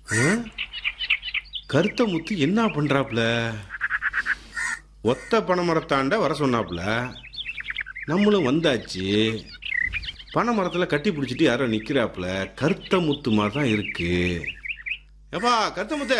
ஆ? கருத்த முத்து என்ன பண்றாப்ல ஒத்த பனைமரத்தாண்ட வர சொன்னாப்ல நம்மளும் வந்தாச்சு பனை மரத்தில் கட்டி பிடிச்சிட்டு யாரோ நிற்கிறாப்புல கருத்த முத்து மாதிரி தான் இருக்கு ஏப்பா கருத்த முத்த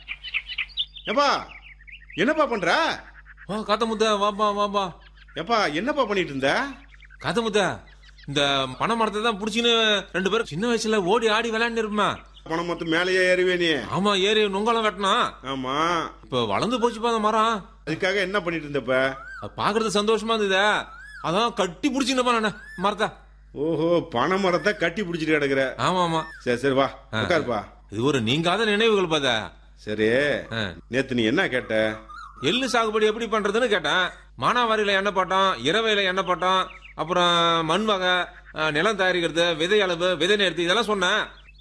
ஏப்பா என்னப்பா பண்ற வா காத்த முத்த வாப்பா வாப்பா ஏப்பா என்னப்பா பண்ணிட்டு இருந்த காத்த முத்த இந்த பனை மரத்தை தான் புடிச்சுன்னு ரெண்டு பேரும் சின்ன வயசுல ஓடி ஆடி விளையாண்டு இருப்பேன் பனை மரத்து மேலேயே ஏறுவே நீ ஆமா ஏறி நுங்கெல்லாம் வெட்டணும் ஆமா இப்ப வளர்ந்து போச்சுப்பா அந்த மரம் அதுக்காக என்ன பண்ணிட்டு இருந்தப்ப அது பாக்குறது சந்தோஷமா இருந்தது அதான் கட்டி பிடிச்சிருந்தப்பா நான் மரத்தை ஓஹோ பனை மரத்தை கட்டி பிடிச்சிட்டு கிடக்குற ஆமா ஆமா சரி சரி வா உட்காருப்பா இது ஒரு நீங்காத நினைவுகள் பாத சரி நேத்து நீ என்ன கேட்ட எள்ளு சாகுபடி எப்படி பண்றதுன்னு கேட்டேன் மானாவாரியில எண்ணெய் போட்டோம் இரவையில எண்ணெய் போட்டோம் அப்புறம் மண் வகை அஹ், நிலம் தயாரிக்கிறது விதை அளவு விதை நேர்த்தி இதெல்லாம் சொன்னேன்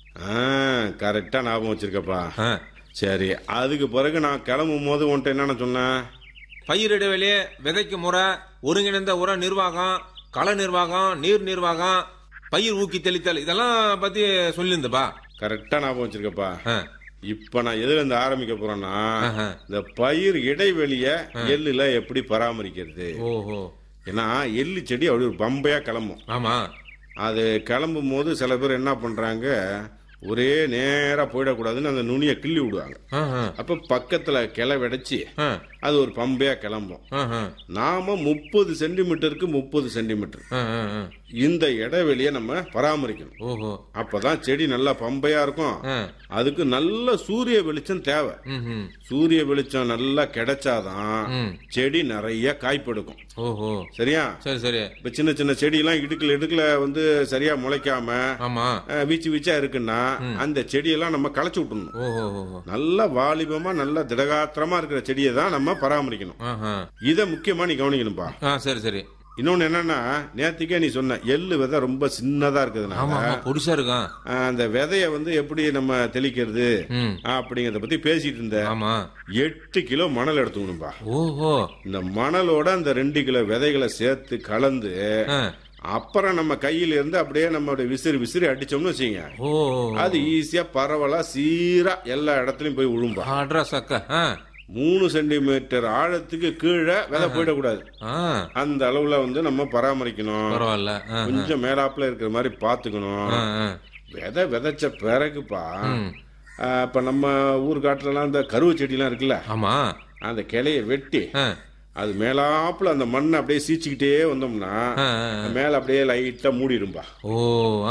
கரெக்டா ஞாபகம் வச்சிருக்கப்பா ஆ. சரி அதுக்கு பிறகு நான் கிளம்பும் போது உன்ட்ட என்னன்னு சொன்னேன் பயிர் இடைவெளி விதைக்கு முறை ஒருங்கிணைந்த உர நிர்வாகம் கள நிர்வாகம் நீர் நிர்வாகம் பயிர் ஊக்கி தெளித்தல் இதெல்லாம் பத்தி சொல்லியிருந்தப்பா கரெக்டா ஞாபகம் வச்சிருக்கப்பா ஆ. இப்ப நான் எதுல இருந்து ஆரம்பிக்க போறேன்னா ஆஹா. இந்த பயிர் இடைவெளிய எள்ளுல எப்படி பராமரிக்கிறது ஓஹோ ஏன்னா எள்ளு செடி அப்படி ஒரு பம்பையா கிளம்பும் ஆமா அது கிளம்பும் போது சில பேர் என்ன பண்றாங்க ஒரே நேரா போயிடக்கூடாதுன்னு அந்த நுனியை கிள்ளி விடுவாங்க ஆஹா. அப்ப பக்கத்துல கிளை விடைச்சி ஆ. அது ஒரு பம்பையா கிளம்பும் ஆஹா. நாம முப்பது சென்டிமீட்டருக்கு முப்பது சென்டிமீட்டர் ஆ, ஆ, ஆ. இந்த இடைவெளியை நம்ம பராமரிக்கணும் ஓஹோ அப்பதான் செடி நல்லா பம்பையா இருக்கும் ஆ. அதுக்கு நல்ல சூரிய வெளிச்சம் தேவை ம்ஹும். சூரிய வெளிச்சம் நல்லா கிடைச்சாதான் ம். செடி நிறைய காய்ப்பெடுக்கும் ஓஹோ சரியா சரி சரி இப்ப சின்ன சின்ன செடியெல்லாம் இடுக்குல இடுக்குல வந்து சரியா முளைக்காம ஆமா அஹ், வீச்சு வீச்சா இருக்குன்னா அந்த செடியெல்லாம் நம்ம களைச்சு விட்டுணும் ஓஹோ ஓஹோ. நல்ல வாலிபமா நல்ல திடகாத்திரமா இருக்கிற செடியை தான் நம்ம பராமரிக்கணும் ஆஹா. இத முக்கியமா நீ கவனிக்கணும்பா ஆ சரி சரி இன்னொன்னு என்னன்னா நேத்திக்கே நீ சொன்ன எள்ளு விதை ரொம்ப சின்னதா ஆமா இருக்குதுனால ஆமா பொடிசா இருக்கான் அஹ், அந்த விதைய வந்து எப்படி நம்ம தெளிக்கிறது ம் அப்படிங்கறத பத்தி பேசிட்டு இருந்த ஆமா எட்டு கிலோ மணல் எடுத்துக்கணும்பா ஓஹோ இந்த மணலோட அந்த ரெண்டு கிலோ விதைகளை சேர்த்து கலந்து ஆ. அப்புறம் நம்ம கையில இருந்து அப்படியே நம்மளுடைய விசிறி விசிறி அடிச்சோம்னு வச்சுங்க ஓ அது ஈஸியா பரவலா சீரா எல்லா இடத்துலயும் போய் விழும்பா அட்ரஸ் அக்கா ஆ மூணு சென்டிமீட்டர் ஆழத்துக்கு கீழே விதை போயிடக்கூடாது ஆ அந்த அளவுல வந்து நம்ம பராமரிக்கணும் பரவாயில்ல ஆ, கொஞ்சம் மேலாப்புல இருக்கிற மாதிரி பாத்துக்கணும் ஆ, ஆ. விதை விதைச்ச பிறகுப்பா ஆ, இப்ப நம்ம ஊர் காட்டுலலாம் இந்த கருவு செடிலாம் இருக்குல்ல ஆமா அந்த கிளைய வெட்டி ஆ, அது மேலாப்புல அந்த மண்ணை அப்படியே சீச்சிக்கிட்டே வந்தோம்னா ஆ, ஆ. மேல அப்படியே லைட்டா மூடிடும்பா ஓ